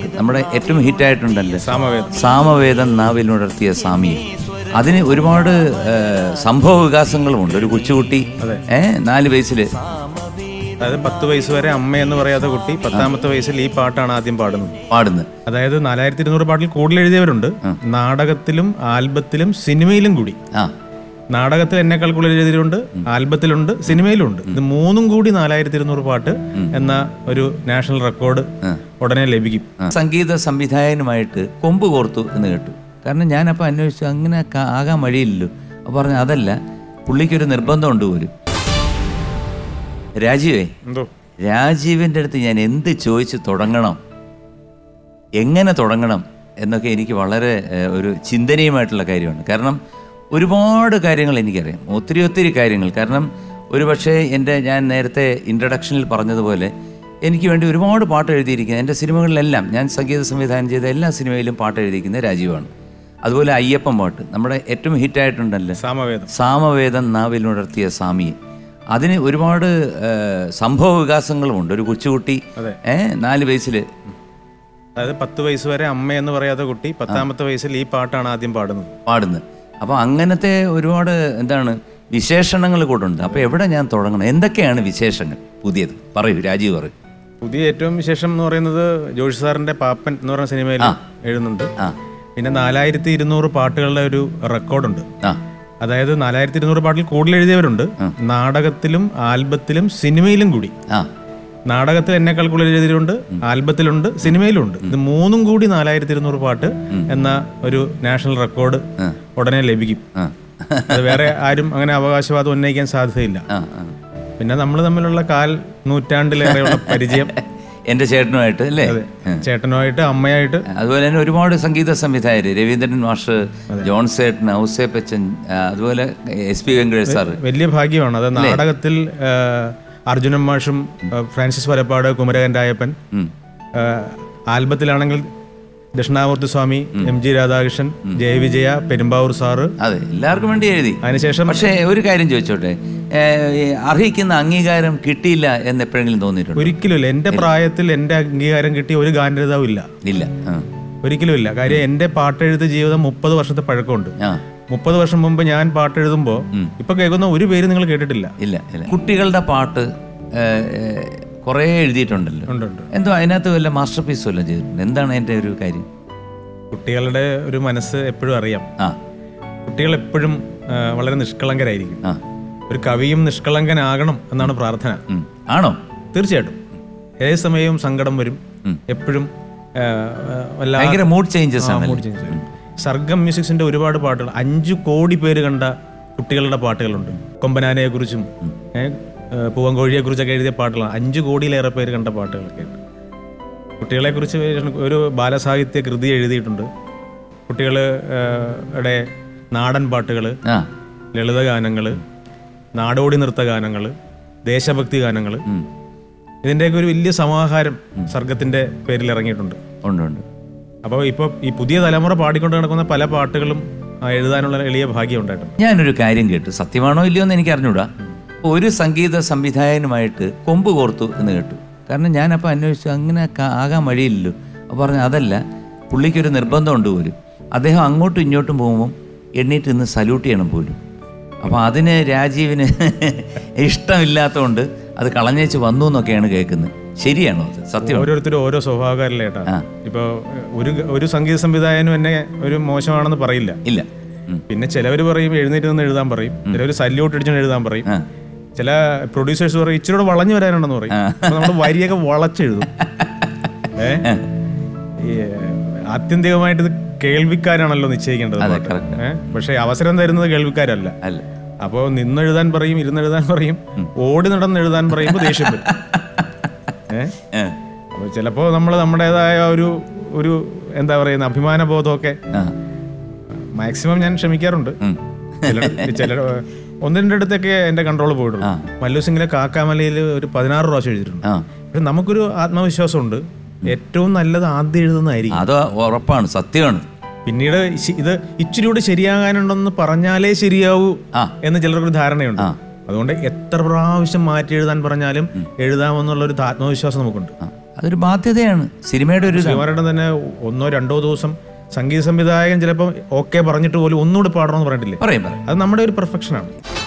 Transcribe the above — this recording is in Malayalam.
നമ്മുടെ ഏറ്റവും ഹിറ്റായിട്ടുണ്ടല്ലോ സാമവേദം സാമവേദം നാവിലുണർത്തിയ സ്വാമിയെ അതിന് ഒരുപാട് ആ, സംഭവ വികാസങ്ങളുമുണ്ട് ഒരു കൊച്ചുകുട്ടി ഏ നാല് വയസ്സില് അതായത് പത്ത് വയസ്സ് വരെ അമ്മ എന്ന് പറയാത്ത കുട്ടി പത്താമത്തെ വയസ്സിൽ ഈ പാട്ടാണ് ആദ്യം പാടുന്നത് പാടുന്നത് അതായത് നാലായിരത്തി ഇരുന്നൂറ് പാട്ടിൽ കൂടുതൽ എഴുതിയവരുണ്ട് നാടകത്തിലും ആൽബത്തിലും സിനിമയിലും കൂടി ആ നാടകത്തിൽ എന്നെക്കാൾ കൂടുതൽ എഴുതിയിട്ടുണ്ട് ആൽബത്തിലുണ്ട് സിനിമയിലുണ്ട് ഇത് മൂന്നും കൂടി നാലായിരത്തി ഇരുന്നൂറ് പാട്ട് എന്ന ഒരു നാഷണൽ റെക്കോർഡ് ഉടനെ ലഭിക്കും ആ. സംഗീത സംവിധായകനുമായിട്ട് കൊമ്പ് കോർത്തു എന്ന് കേട്ടു കാരണം ഞാനപ്പോൾ അന്വേഷിച്ചു അങ്ങനെ ക- ആകാൻ വഴിയില്ലല്ലോ അപ്പോൾ പറഞ്ഞു അതല്ല പുള്ളിക്കൊരു നിർബന്ധമുണ്ട് പോലും രാജീവേ എന്തോ രാജീവിൻ്റെ അടുത്ത് ഞാൻ എന്ത് ചോദിച്ച് തുടങ്ങണം എങ്ങനെ തുടങ്ങണം എന്നൊക്കെ എനിക്ക് വളരെ ഏഹ്, ഒരു ചിന്തനീയമായിട്ടുള്ള കാര്യമാണ് കാരണം ഒരുപാട് കാര്യങ്ങൾ എനിക്കറിയാം ഒത്തിരി ഒത്തിരി കാര്യങ്ങൾ കാരണം ഒരു പക്ഷേ എൻ്റെ ഞാൻ നേരത്തെ ഇൻട്രഡക്ഷനിൽ പറഞ്ഞതുപോലെ എനിക്ക് വേണ്ടി ഒരുപാട് പാട്ട് എഴുതിയിരിക്കുന്നത് എൻ്റെ സിനിമകളിലെല്ലാം ഞാൻ സംഗീത സംവിധാനം ചെയ്ത എല്ലാ സിനിമയിലും പാട്ട് എഴുതിയിരിക്കുന്നത് രാജീവാണ് അതുപോലെ അയ്യപ്പൻ പാട്ട് നമ്മുടെ ഏറ്റവും ഹിറ്റായിട്ടുണ്ടല്ലോ സാമവേദം സാമവേദം നാവിലുണർത്തിയ സ്വാമിയെ അതിന് ഒരുപാട് ഏഹ്, സംഭവ വികാസങ്ങളുമുണ്ട് ഒരു കൊച്ചുകുട്ടി ഏ നാല് വയസ്സിൽ അതായത് പത്ത് വയസ്സ് വരെ അമ്മ എന്ന് പറയാത്ത കുട്ടി പത്താമത്തെ വയസ്സിൽ ഈ പാട്ടാണ് ആദ്യം പാടുന്നത് പാടുന്നത് അപ്പോൾ അങ്ങനത്തെ ഒരുപാട് എന്താണ് വിശേഷണങ്ങൾ കൂടെ ഉണ്ട് അപ്പോൾ എവിടെ ഞാൻ തുടങ്ങണം എന്തൊക്കെയാണ് വിശേഷങ്ങൾ പുതിയത് പറയൂ രാജീവ് പറയൂ പുതിയ ഏറ്റവും വിശേഷം എന്ന് പറയുന്നത് ജോഷി സാറിന്റെ പാപ്പൻ എന്ന് പറയുന്ന സിനിമയിൽ എഴുതുന്നുണ്ട് ആ പിന്നെ നാലായിരത്തി ഇരുന്നൂറ് പാട്ടുകളുടെ ഒരു റെക്കോർഡുണ്ട് ആ അതായത് നാലായിരത്തി ഇരുന്നൂറ് പാട്ടിൽ കൂടുതൽ എഴുതിയവരുണ്ട് നാടകത്തിലും ആൽബത്തിലും സിനിമയിലും കൂടി ആ നാടകത്തിൽ എന്നെക്കാൾ കൂടുതൽ എഴുതിയിട്ടുണ്ട് ആൽബത്തിലുണ്ട് സിനിമയിലുണ്ട് ഇത് മൂന്നും കൂടി നാലായിരത്തി ഇരുന്നൂറ് പാട്ട് എന്ന ഒരു നാഷണൽ റെക്കോർഡ് ഉടനെ ലഭിക്കും ആ അത് വേറെ ആരും അങ്ങനെ അവകാശവാദം ഉന്നയിക്കാൻ സാധ്യതയില്ല ആ ആ പിന്നെ നമ്മൾ തമ്മിലുള്ള കാൽ നൂറ്റാണ്ടിലേറെയുള്ള പരിചയം എൻ്റെ ചേട്ടനുമായിട്ട് അല്ലേ ചേട്ടനുമായിട്ട് അമ്മയായിട്ട് അതുപോലെ തന്നെ ഒരുപാട് സംഗീത സംവിധായകർ രവീന്ദ്രൻ മാഷ് ജോൺ സേട്ടൻ ഔസേപ്പച്ചൻ ആ, അതുപോലെ എസ് പി വെങ്കടേഷ് സാറ് വലിയ ഭാഗ്യമാണ് അത് നാടകത്തിൽ ആ, അർജുനൻ മാഷും ആ, ഫ്രാൻസിസ് വലപ്പാട് കുമരകൻ രായപ്പൻ ഉം. ആ, ആൽബത്തിലാണെങ്കിൽ Dakshinamoorthy Swami M G Radhakrishnan Jayavijaya Perumbavoor sir അതെ എല്ലാവർക്കും വേണ്ടി എഴുതി അതിനുശേഷം പക്ഷേ ഒരു കാര്യം ചോദിച്ചോട്ടെ ഏ, ഈ അർഹിക്കുന്ന അംഗീകാരം കിട്ടിയില്ല എന്ന് എപ്പോഴെങ്കിലും തോന്നിയിട്ടുണ്ടോ ഒരിക്കലുമില്ല എൻ്റെ പ്രായത്തിൽ എൻ്റെ അംഗീകാരം കിട്ടിയ ഒരു ഗാനരതാവും ഇല്ല ഇല്ല ആ. ഒരിക്കലും ഇല്ല കാര്യം എൻ്റെ പാട്ടെഴുത്ത് ജീവിതം മുപ്പത് വർഷത്തെ പഴക്കമുണ്ട് ആ മുപ്പത് വർഷം മുമ്പ് ഞാൻ പാട്ടെഴുതുമ്പോൾ ഇപ്പൊ കേൾക്കുന്ന ഒരു പേര് നിങ്ങൾ കേട്ടിട്ടില്ല ഇല്ല ഇല്ല കുട്ടികളുടെ പാട്ട് ഏ, ഏ, കുറേ എഴുതിയിട്ടുണ്ടല്ലോ ഉണ്ട് ഉണ്ട് എന്തോ അതിനകത്ത് വല്ല മാസ്റ്റർ പീസ് വല്ലതും ചെയ്തിട്ടുണ്ട് എന്താണ് എൻ്റെ ഒരു കാര്യം കുട്ടികളുടെ ഒരു മനസ്സ് എപ്പോഴും അറിയാം ആ കുട്ടികൾ എപ്പോഴും ആ, വളരെ നിഷ്കളങ്കരായിരിക്കും ആ ഒരു കവിയും നിഷ്കളങ്കനാകണം എന്നാണ് പ്രാർത്ഥന ഉം. ആണോ തീർച്ചയായിട്ടും ഏത് സമയവും സങ്കടം വരും എപ്പോഴും ആ, ആ, വല്ലാ- ഭയങ്കര മൂഡ് ചേഞ്ചസ് ആ, ആണ് mood change വരും. സർഗം മ്യൂസിക്സിന്റെ ഒരുപാട് പാട്ടുകൾ അഞ്ചു കോടി പേര് കണ്ട കുട്ടികളുടെ പാട്ടുകളുണ്ട് കൊമ്പനാനയെ കുറിച്ചും പൂവൻകോഴിയെ കുറിച്ചൊക്കെ എഴുതിയ പാട്ടുകളാണ് അഞ്ചു കോടിയിലേറെ പേര് കണ്ട പാട്ടുകളൊക്കെ ഉണ്ട് കുട്ടികളെ കുറിച്ച് ഒരു ബാലസാഹിത്യ കൃതി എഴുതിയിട്ടുണ്ട് കുട്ടികളുടെ നാടൻ പാട്ടുകൾ ആ ലളിതഗാനങ്ങൾ നാടോടി നൃത്ത ഗാനങ്ങൾ ദേശഭക്തി ഗാനങ്ങൾ ഉം. ഇതിൻ്റെയൊക്കെ ഒരു വലിയ സമാഹാരം സർഗത്തിന്റെ പേരിൽ ഇറങ്ങിയിട്ടുണ്ട് ഉണ്ട് ഉണ്ട് അപ്പോൾ ഇപ്പോൾ ഈ പുതിയ തലമുറ പാടിക്കൊണ്ട് നടക്കുന്ന പല പാട്ടുകളും ആ, എഴുതാനുള്ള എളിയ ഭാഗ്യം ഉണ്ടായിട്ടുണ്ട് ഞാനൊരു കാര്യം കേട്ടു സത്യമാണോ ഇല്ലയോ എന്ന് എനിക്ക് അറിഞ്ഞൂടാ ഒരു സംഗീത സംവിധായകനുമായിട്ട് കൊമ്പ് കോർത്തു എന്ന് കേട്ടു കാരണം ഞാനപ്പോൾ അന്വേഷിച്ചു അങ്ങനെ ക- ആകാൻ വഴിയില്ലല്ലോ അപ്പോൾ പറഞ്ഞു അതല്ല പുള്ളിക്കൊരു നിർബന്ധമുണ്ട് പോലും അദ്ദേഹം അങ്ങോട്ടും ഇങ്ങോട്ടും പോകുമ്പം എണ്ണീറ്റ് നിന്ന് സല്യൂട്ട് ചെയ്യണം പോലും അപ്പോൾ അതിന് രാജീവിന് ഇഷ്ടമില്ലാത്തതുകൊണ്ട് അത് കളഞ്ഞേച്ച് വന്നു എന്നൊക്കെയാണ് കേൾക്കുന്നത് ശരിയാണോ അത് സത്യമാണോ ഓരോരുത്തരും ഓരോ സ്വഭാവക്കാരിലേട്ടാ ആ. ഇപ്പോൾ ഒരു ഒരു സംഗീത സംവിധായകനും എന്നെ ഒരു മോശമാണെന്ന് പറയില്ല ഇല്ല ഉം. പിന്നെ ചിലവർ പറയും എഴുന്നേറ്റ് നിന്ന് എഴുതാൻ പറയും ചിലവർ സല്യൂട്ട് അടിച്ചുകൊണ്ട് എഴുതാൻ പറയും ആ. ചില പ്രൊഡ്യൂസേഴ്സ് പറയും ഇച്ചിരി വളഞ്ഞു വരാനുണ്ടെന്ന് പറയും അപ്പൊ നമ്മൾ വരിയൊക്കെ വളച്ചെഴുതും ഏ ഈ, ആത്യന്തികമായിട്ട് ഇത് കേൾവിക്കാരാണല്ലോ നിശ്ചയിക്കേണ്ടത് അതെ, പാട്ട്. correct. ഏ? പക്ഷേ അവസരം തരുന്നത് കേൾവിക്കാരല്ല അല്ല അപ്പോൾ നിന്നെഴുതാൻ പറയും ഇരുന്നെഴുതാൻ പറയും ഓടി നടന്ന് എഴുതാൻ പറയുമ്പോൾ ദേഷ്യം വരും ഏഹ് ഏ. അപ്പോൾ ചിലപ്പോൾ നമ്മൾ നമ്മുടേതായ ഒരു ഒരു എന്താ പറയുന്ന അഭിമാന ബോധമൊക്കെ ആ മാക്സിമം ഞാൻ ക്ഷമിക്കാറുണ്ട് ഉം. ചില ചില ഒന്ന് രണ്ട് അടുത്തൊക്കെ എൻ്റെ കൺട്രോൾ പോയിട്ടുണ്ട് മല്ലു സിംഗിലെ കാക്കാമലയിൽ ഒരു പതിനാറ് പ്രാവശ്യം എഴുതിയിട്ടുണ്ട് ആ പക്ഷെ നമുക്കൊരു ആത്മവിശ്വാസമുണ്ട് ഏറ്റവും നല്ലത് ആദ്യം എഴുതുന്നതായിരിക്കും അത് ഉറപ്പാണ് സത്യമാണ് പിന്നീട് ശ- ഇത് ഇച്ചിരി കൂടി ശരിയാകാനുണ്ടെന്ന് പറഞ്ഞാലേ ശരിയാവൂ ആ. എന്ന് ചിലർക്കൊരു ധാരണയുണ്ട് അതുകൊണ്ട് എത്ര പ്രാവശ്യം മാറ്റി എഴുതാൻ പറഞ്ഞാലും എഴുതാമെന്നുള്ള ഒരു ആത്മവിശ്വാസം നമുക്കുണ്ട് അതൊരു ബാധ്യതയാണ് സിനിമയുടെ ഒരു ഇതാണ്. ശ്രീമാരുടെ തന്നെ ഒന്നോ രണ്ടോ ദിവസം സംഗീത സംവിധായകൻ ചിലപ്പോൾ ഓക്കെ പറഞ്ഞിട്ട് പോലും ഒന്നുകൂടി പാടണമെന്ന് പറഞ്ഞിട്ടില്ലേ പറയും പറയും അത് നമ്മുടെ ഒരു പെർഫെക്ഷനാണ്